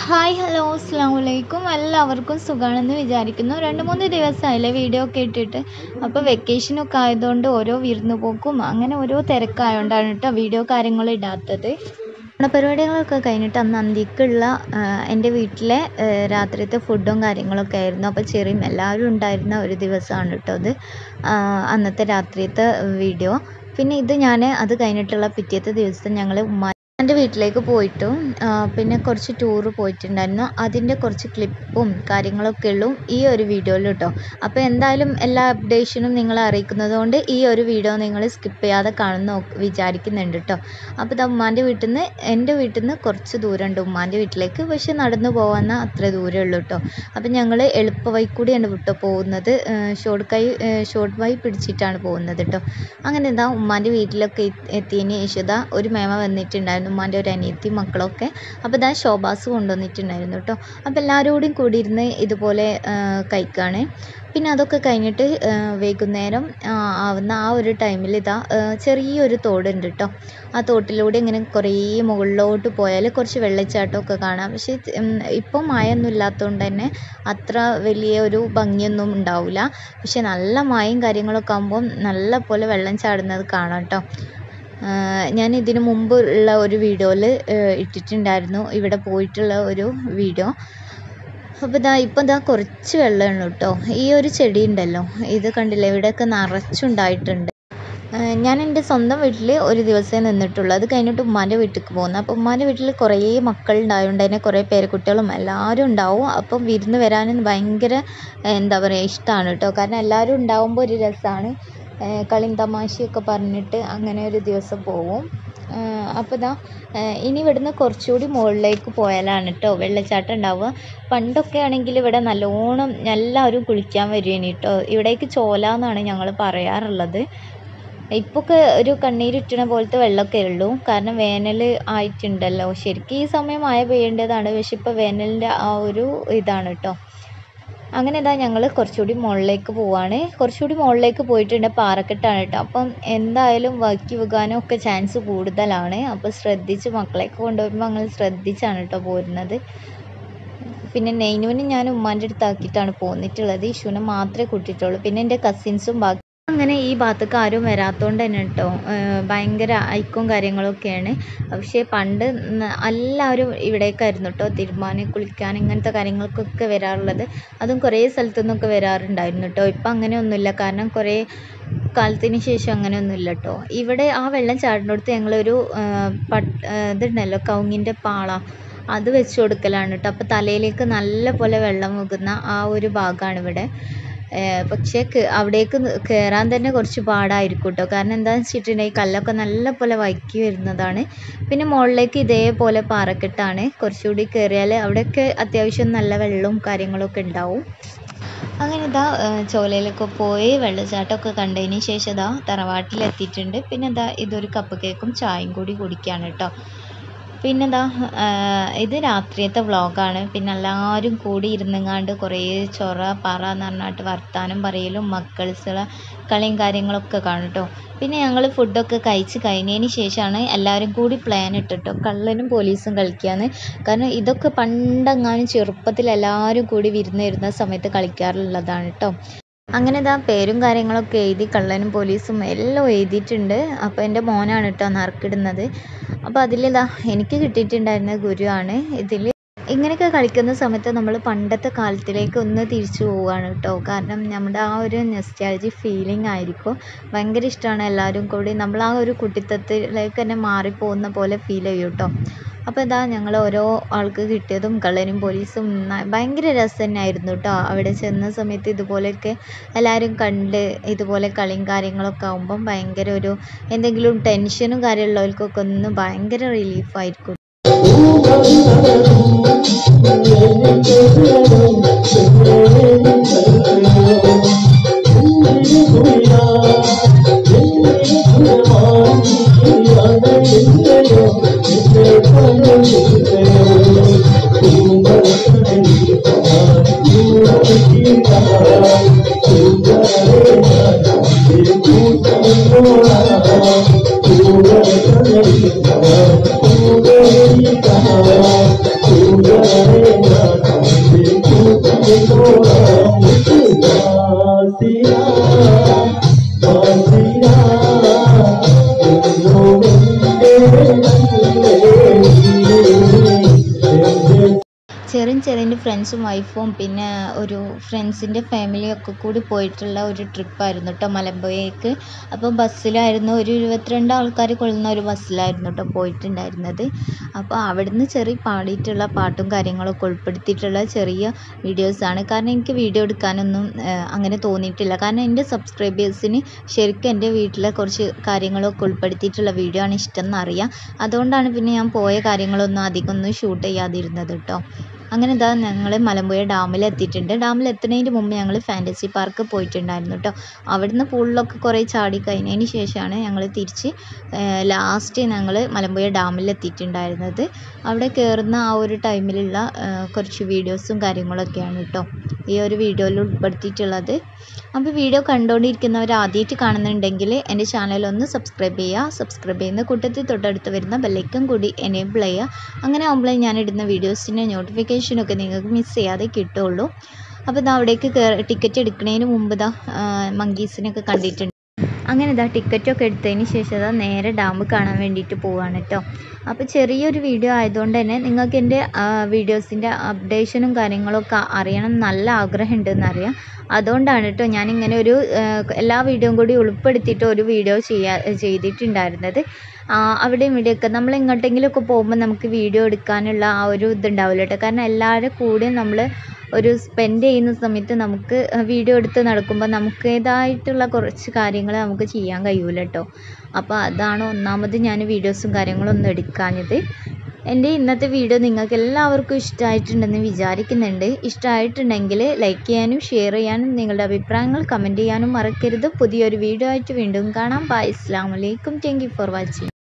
Hi hello അസ്സാം വലൈക്കും എല്ലാവർക്കും സുഖമാണെന്ന് വിചാരിക്കുന്നു രണ്ട് മൂന്ന് ദിവസമായില്ലേ വീഡിയോ ഒക്കെ ഇട്ടിട്ട് അപ്പോൾ വെക്കേഷനൊക്കെ ആയതുകൊണ്ട് ഓരോ വിരുന്ന് പോക്കും അങ്ങനെ ഓരോ തിരക്കായതുകൊണ്ടാണ് കേട്ടോ വീഡിയോ കാര്യങ്ങൾ ഇടാത്തത് പരിപാടികളൊക്കെ കഴിഞ്ഞിട്ട് അന്ന് അന്തിക്കുള്ള എൻ്റെ വീട്ടിലെ ആ, രാത്രിയത്തെ ഫുഡും കാര്യങ്ങളൊക്കെ ആയിരുന്നു അപ്പോൾ ചെറിയ എല്ലാവരും ഉണ്ടായിരുന്ന ഒരു ദിവസമാണ് കേട്ടോ അത് ആ, അന്നത്തെ രാത്രിയത്തെ വീഡിയോ പിന്നെ ഇത് ഞാൻ അത് കഴിഞ്ഞിട്ടുള്ള പിറ്റേത്തെ ദിവസം ഞങ്ങൾ ഉമ്മ എൻ്റെ വീട്ടിലേക്ക് പോയിട്ടും ആ, പിന്നെ കുറച്ച് ടൂറ് പോയിട്ടുണ്ടായിരുന്നു അതിൻ്റെ കുറച്ച് ക്ലിപ്പും കാര്യങ്ങളൊക്കെ ഉള്ളൂ ഈ ഒരു വീഡിയോയിൽ കേട്ടോ അപ്പോൾ എന്തായാലും എല്ലാ അപ്ഡേഷനും നിങ്ങളെ അറിയിക്കുന്നത് കൊണ്ട് ഈ ഒരു വീഡിയോ നിങ്ങൾ സ്കിപ്പ് ചെയ്യാതെ കാണുന്ന വിചാരിക്കുന്നുണ്ട് കേട്ടോ അപ്പോൾ ഇത് ഉമ്മാൻ്റെ വീട്ടിൽ നിന്ന് എൻ്റെ വീട്ടിൽ നിന്ന് കുറച്ച് ദൂരമുണ്ട് ഉമ്മാൻ്റെ വീട്ടിലേക്ക് പക്ഷെ നടന്നു പോകാൻ അത്ര ദൂരമേ ഉള്ളൂ കേട്ടോ അപ്പോൾ ഞങ്ങൾ എളുപ്പ വഴി കൂടിയാണ് വിട്ടോ പോകുന്നത് ഷോർട്ട് കൈ ഷോർട്ട് വഴി പിടിച്ചിട്ടാണ് പോകുന്നത് കേട്ടോ അങ്ങനെ എന്താ ഉമ്മാൻ്റെ വീട്ടിലൊക്കെ എത്തി- എത്തിയതിന് ശേഷം ഇതാ ഒരു മേമ വന്നിട്ടുണ്ടായിരുന്നു ഉമ്മാൻ്റെ ഒരു അനിയത്തി മക്കളൊക്കെ അപ്പോൾ ഇതാ ഷോബാസ് കൊണ്ടുവന്നിട്ടുണ്ടായിരുന്നു കേട്ടോ അപ്പോൾ എല്ലാവരും കൂടി കൂടിയിരുന്ന് ഇതുപോലെ ആ, കഴിക്കുകയാണ് പിന്നെ അതൊക്കെ കഴിഞ്ഞിട്ട് ആ, വൈകുന്നേരം ആ, ആവുന്ന ആ ഒരു ടൈമിൽ ഇതാ ആ, ചെറിയൊരു തോടുണ്ട് കേട്ടോ ആ തോട്ടിലൂടെ ഇങ്ങനെ കുറേ മുകളിലോട്ട് പോയാൽ കുറച്ച് വെള്ളച്ചാട്ടമൊക്കെ കാണാം പക്ഷേ ഉം, ഇപ്പം മഴയൊന്നും ഇല്ലാത്തതുകൊണ്ട് തന്നെ അത്ര വലിയ ഒരു ഭംഗിയൊന്നും ഉണ്ടാവില്ല പക്ഷെ നല്ല മഴയും കാര്യങ്ങളൊക്കെ ആകുമ്പം നല്ല പോലെ വെള്ളം ചാടുന്നത് കാണാം കേട്ടോ ഞാൻ ഇതിന് മുമ്പ് ഉള്ള ഒരു വീഡിയോയിൽ ഇട്ടിട്ടുണ്ടായിരുന്നു ഇവിടെ പോയിട്ടുള്ള ഒരു വീഡിയോ അപ്പോൾ ഇതാ ഇപ്പം ഇതാ കുറച്ച് വെള്ളമാണ് കേട്ടോ ഈ ഒരു ചെടി ഉണ്ടല്ലോ ഇത് കണ്ടില്ലേ ഇവിടെയൊക്കെ നിറച്ചുണ്ടായിട്ടുണ്ട് ഏഹ് ഞാൻ എൻ്റെ സ്വന്തം വീട്ടിൽ ഒരു ദിവസമേ നിന്നിട്ടുള്ളൂ അത് കഴിഞ്ഞിട്ട് ഉമ്മാൻ്റെ വീട്ടിലേക്ക് പോകുന്നു അപ്പോൾ ഉമ്മാൻ്റെ വീട്ടിൽ കുറേ മക്കളുണ്ടായതുകൊണ്ട് തന്നെ കുറേ പേരക്കുട്ടികളും എല്ലാവരും ഉണ്ടാവും അപ്പം വിരുന്ന് വരാനും ഭയങ്കര ഏഹ് എന്താ പറയുക ഇഷ്ടമാണ് കേട്ടോ കാരണം എല്ലാവരും ഉണ്ടാവുമ്പോൾ ഒരു രസമാണ് കളിയും തമാശയൊക്കെ പറഞ്ഞിട്ട് അങ്ങനെ ഒരു ദിവസം പോവും അപ്പോൾ ഇതാ ഏഹ് ഇനി ഇവിടുന്ന് കുറച്ചുകൂടി മുകളിലേക്ക് പോയാലാണ് കേട്ടോ വെള്ളച്ചാട്ടം ഉണ്ടാവുക പണ്ടൊക്കെ ആണെങ്കിൽ ഇവിടെ നല്ലോണം എല്ലാവരും കുളിക്കാൻ വരുവേനി കേട്ടോ ഇവിടേക്ക് ചോല എന്നാണ് ഞങ്ങൾ പറയാറുള്ളത് ഇപ്പൊക്കെ ഒരു കണ്ണീരിറ്റണ പോലത്തെ വെള്ളമൊക്കെ ഉള്ളൂ കാരണം വേനൽ ആയിട്ടുണ്ടല്ലോ ശരിക്കും ഈ സമയം മഴ പെയ്യേണ്ടതാണ് പക്ഷെ ഇപ്പോൾ വേനലിൻ്റെ ആ ഒരു ഇതാണ് കേട്ടോ അങ്ങനെ ഇതാ ഞങ്ങൾ കുറച്ചുകൂടി മുകളിലേക്ക് പോവാണ് കുറച്ചുകൂടി മുകളിലേക്ക് പോയിട്ടുണ്ട് പാറക്കെട്ടാണ് കേട്ടോ അപ്പം എന്തായാലും വഴുക്കി വീകാനും ഒക്കെ ചാൻസ് കൂടുതലാണ് അപ്പോൾ ശ്രദ്ധിച്ച് മക്കളെയൊക്കെ കൊണ്ടുവരുമ്പോൾ അങ്ങനെ ശ്രദ്ധിച്ചാണ് കേട്ടോ പോരുന്നത് പിന്നെ നെയ്നുവിനെ ഞാൻ ഉമ്മാൻ്റെ അടുത്താക്കിയിട്ടാണ് പോന്നിട്ടുള്ളത് ഇഷുവിനെ മാത്രമേ കൂട്ടിയിട്ടുള്ളൂ പിന്നെ എൻ്റെ കസിൻസും ബാക്കി അങ്ങനെ ഈ ഭാഗത്തേക്ക് ആരും വരാത്തതുകൊണ്ട് തന്നെ കേട്ടോ ഭയങ്കര ഐക്കും കാര്യങ്ങളൊക്കെയാണ് പക്ഷേ പണ്ട് ന- എല്ലാവരും ഇവിടേക്കായിരുന്നു കേട്ടോ തിരുമ്മാൻ കുളിക്കാൻ ഇങ്ങനത്തെ കാര്യങ്ങൾക്കൊക്കെ വരാറുള്ളത് അതും കുറേ സ്ഥലത്തു നിന്നൊക്കെ വരാറുണ്ടായിരുന്നു കേട്ടോ ഇപ്പം അങ്ങനെയൊന്നുമില്ല കാരണം കുറേ കാലത്തിന് ശേഷം അങ്ങനെയൊന്നുമില്ല കേട്ടോ ഇവിടെ ആ വെള്ളം ചാടുന്നിടത്ത് ഞങ്ങളൊരു ആ, പട്ട് ആ, ഇതുണ്ടല്ലോ കവുങ്ങിൻ്റെ പാള അത് വെച്ച് കൊടുക്കലാണ് കേട്ടോ അപ്പോൾ തലയിലേക്ക് നല്ല പോലെ വെള്ളം മുകുന്ന ആ ഒരു ഭാഗമാണ് ഇവിടെ ഏഹ് പക്ഷേ കേ- അവിടേക്ക് കയറാൻ തന്നെ കുറച്ച് പാടായിരിക്കും കേട്ടോ കാരണം എന്താണെന്ന് വെച്ചിട്ടുണ്ടെങ്കിൽ കല്ലൊക്കെ നല്ല പോലെ വഴുക്കി വരുന്നതാണ് പിന്നെ മുകളിലേക്ക് ഇതേപോലെ പാറക്കെട്ടാണ് കുറച്ചുകൂടി കയറിയാൽ അവിടെയൊക്കെ അത്യാവശ്യം നല്ല വെള്ളവും കാര്യങ്ങളൊക്കെ ഉണ്ടാവും അങ്ങനെ ഇതാ ഏഹ് ചോലയിലൊക്കെ പോയി വെള്ളച്ചാട്ടമൊക്കെ കണ്ടതിന് ശേഷം ഇതാ തറവാട്ടിലെത്തിയിട്ടുണ്ട് പിന്നെ ഇതാ ഇതൊരു കപ്പ് കേക്കും ചായയും കൂടി കുടിക്കുകയാണ് കേട്ടോ പിന്നെ ഇതാ ഇത് രാത്രിയത്തെ വ്ളോഗാണ് പിന്നെ എല്ലാവരും കൂടി ഇരുന്നങ്ങാണ്ട് കുറേ ചൊറ പറ എന്ന് പറഞ്ഞിട്ട് വർത്താനം പറയലും മക്കൾസുള്ള കളിയും കാര്യങ്ങളൊക്കെ കാണും കേട്ടോ പിന്നെ ഞങ്ങൾ ഫുഡൊക്കെ കഴിച്ച് കഴിഞ്ഞതിന് ശേഷമാണ് എല്ലാവരും കൂടി പ്ലാൻ ഇട്ടിട്ടോ കള്ളനും പോലീസും കളിക്കാന്ന് കാരണം ഇതൊക്കെ പണ്ടെങ്ങാനും ചെറുപ്പത്തിൽ എല്ലാവരും കൂടി വിരുന്ന് വരുന്ന സമയത്ത് കളിക്കാറുള്ളതാണ് കേട്ടോ അങ്ങനെ ഇതാ പേരും കാര്യങ്ങളൊക്കെ എഴുതി കള്ളനും പോലീസും എല്ലാം എഴുതിയിട്ടുണ്ട് അപ്പോൾ എൻ്റെ മോനാണ് കേട്ടോ നറുക്കിടുന്നത് അപ്പോൾ അതിലിതാ എനിക്ക് കിട്ടിയിട്ടുണ്ടായിരുന്ന ഗുരുവാണ് ഇതിൽ ഇങ്ങനെയൊക്കെ കളിക്കുന്ന സമയത്ത് നമ്മൾ പണ്ടത്തെ കാലത്തിലേക്ക് ഒന്ന് തിരിച്ചു പോവുകയാണ് കേട്ടോ കാരണം നമ്മുടെ ആ ഒരു നെസ്റ്റാലജി ഫീലിംഗ് ആയിരിക്കും ഭയങ്കര ഇഷ്ടമാണ് എല്ലാവരും കൂടി നമ്മൾ ആ ഒരു കുട്ടിത്തത്തിലേക്ക് തന്നെ മാറിപ്പോകുന്ന പോലെ ഫീൽ ചെയ്യും കേട്ടോ അപ്പോൾ ഇതാ ഞങ്ങൾ ഓരോ ആൾക്ക് കിട്ടിയതും കള്ളനും പോലീസും ന- ഭയങ്കര രസം തന്നെയായിരുന്നു കേട്ടോ അവിടെ ചെന്ന സമയത്ത് ഇതുപോലെയൊക്കെ എല്ലാവരും കണ്ട് ഇതുപോലെ കളിയും കാര്യങ്ങളൊക്കെ ആകുമ്പം ഭയങ്കര ഒരു എന്തെങ്കിലും ടെൻഷനും കാര്യമുള്ളവർക്കൊക്കെ ഒന്ന് ഭയങ്കര റിലീഫായിരിക്കും Thank you. ചെറിൻ ചെറിൻ്റെ ഫ്രണ്ട്സും വൈഫും പിന്നെ ഒരു ഫ്രണ്ട്സിൻ്റെ ഫാമിലിയൊക്കെ കൂടി പോയിട്ടുള്ള ഒരു ട്രിപ്പായിരുന്നു കേട്ടോ മലമ്പുഴയ്ക്ക് അപ്പോൾ ബസ്സിലായിരുന്നു ഒരു ഇരുപത്തിരണ്ട് ആൾക്കാർ കൊള്ളുന്ന ഒരു ബസ്സിലായിരുന്നു കേട്ടോ പോയിട്ടുണ്ടായിരുന്നത് അപ്പോൾ അവിടുന്ന് ചെറിയ പാടിയിട്ടുള്ള പാട്ടും കാര്യങ്ങളൊക്കെ ഉൾപ്പെടുത്തിയിട്ടുള്ള ചെറിയ വീഡിയോസാണ് കാരണം എനിക്ക് വീഡിയോ എടുക്കാനൊന്നും ഏഹ്, അങ്ങനെ തോന്നിയിട്ടില്ല കാരണം എൻ്റെ സബ്സ്ക്രൈബേഴ്സിന് ശരിക്കും എൻ്റെ വീട്ടിലെ കുറച്ച് കാര്യങ്ങളൊക്കെ ഉൾപ്പെടുത്തിയിട്ടുള്ള വീഡിയോ ആണ് ഇഷ്ടം എന്നറിയാം അതുകൊണ്ടാണ് പിന്നെ ഞാൻ പോയ കാര്യങ്ങളൊന്നും അധികം ഒന്നും ഷൂട്ട് ചെയ്യാതിരുന്നത് കേട്ടോ അങ്ങനെ ഇതാ ഞങ്ങൾ മലമ്പുഴ ഡാമിൽ എത്തിയിട്ടുണ്ട് ഡാമിൽ എത്തുന്നതിന് മുമ്പ് ഞങ്ങൾ ഫാൻറ്റസി പാർക്ക് പോയിട്ടുണ്ടായിരുന്നു കേട്ടോ അവിടുന്ന് പൂളിലൊക്കെ കുറേ ചാടി കഴിഞ്ഞതിന് ശേഷമാണ് ഞങ്ങൾ തിരിച്ച് ലാസ്റ്റ് ഞങ്ങൾ മലമ്പുഴ ഡാമിൽ എത്തിയിട്ടുണ്ടായിരുന്നത് അവിടെ കയറുന്ന ആ ഒരു ടൈമിലുള്ള ആ, കുറച്ച് വീഡിയോസും കാര്യങ്ങളൊക്കെയാണ് കേട്ടോ ഈ ഒരു വീഡിയോയിൽ ഉൾപ്പെടുത്തിയിട്ടുള്ളത് അപ്പോൾ വീഡിയോ കണ്ടുകൊണ്ടിരിക്കുന്നവർ ആദ്യമായിട്ട് കാണുന്നുണ്ടെങ്കിൽ എൻ്റെ ചാനൽ ഒന്ന് സബ്സ്ക്രൈബ് ചെയ്യുക സബ്സ്ക്രൈബ് ചെയ്യുന്ന കൂട്ടത്തിൽ തൊട്ടടുത്ത് വരുന്ന ബെല്ലൈക്കൺ കൂടി എനേബിൾ ചെയ്യുക അങ്ങനെ ആകുമ്പോഴേ ഞാൻ ഇടുന്ന വീഡിയോസിൻ്റെ നോട്ടിഫിക്കേഷനൊക്കെ നിങ്ങൾക്ക് മിസ് ചെയ്യാതെ കിട്ടുള്ളൂ അപ്പോൾ ഇതാ അവിടേക്ക് കയറി ടിക്കറ്റ് എടുക്കുന്നതിന് മുമ്പ് ഇതാ മങ്കീസിനൊക്കെ കണ്ടിട്ടുണ്ട് അങ്ങനെ ഇതാ ടിക്കറ്റൊക്കെ എടുത്തതിന് ശേഷം ഇതാ നേരെ ഡാം കാണാൻ വേണ്ടിയിട്ട് പോവാണ് കേട്ടോ അപ്പോൾ ചെറിയൊരു വീഡിയോ ആയതുകൊണ്ട് തന്നെ നിങ്ങൾക്ക് എൻ്റെ വീഡിയോസിൻ്റെ അപ്ഡേഷനും കാര്യങ്ങളൊക്കെ അറിയണം എന്ന് നല്ല ആഗ്രഹം ഉണ്ടെന്ന് അറിയാം അതുകൊണ്ടാണ് കേട്ടോ ഞാനിങ്ങനെ ഒരു ആ, എല്ലാ വീഡിയോയും കൂടി ഉൾപ്പെടുത്തിയിട്ട് ഒരു വീഡിയോ ചെയ്യാ ചെയ്തിട്ടുണ്ടായിരുന്നത് ആ, അവിടെയും ഇവിടെയൊക്കെ നമ്മൾ എങ്ങോട്ടെങ്കിലുമൊക്കെ പോകുമ്പോൾ നമുക്ക് വീഡിയോ എടുക്കാനുള്ള ആ ഒരു ഇതുണ്ടാവില്ല കേട്ടോ കാരണം എല്ലാവരുടെ കൂടെയും നമ്മൾ ഒരു സ്പെൻഡ് ചെയ്യുന്ന സമയത്ത് നമുക്ക് വീഡിയോ എടുത്ത് നടക്കുമ്പോൾ നമുക്കേതായിട്ടുള്ള കുറച്ച് കാര്യങ്ങൾ നമുക്ക് ചെയ്യാൻ കഴിയൂല കേട്ടോ അപ്പോൾ അതാണ് ഒന്നാമത് ഞാൻ വീഡിയോസും കാര്യങ്ങളൊന്നും എടുക്കാഞ്ഞത് എൻ്റെ ഇന്നത്തെ വീഡിയോ നിങ്ങൾക്ക് എല്ലാവർക്കും ഇഷ്ടമായിട്ടുണ്ടെന്ന് വിചാരിക്കുന്നുണ്ട് ഇഷ്ടമായിട്ടുണ്ടെങ്കിൽ ലൈക്ക് ചെയ്യാനും ഷെയർ ചെയ്യാനും നിങ്ങളുടെ അഭിപ്രായങ്ങൾ കമൻറ്റ് ചെയ്യാനും മറക്കരുത് പുതിയൊരു വീഡിയോ ആയിട്ട് വീണ്ടും കാണാം ബൈ അസ്സാം വലൈക്കും താങ്ക് യു ഫോർ വാച്ചിങ്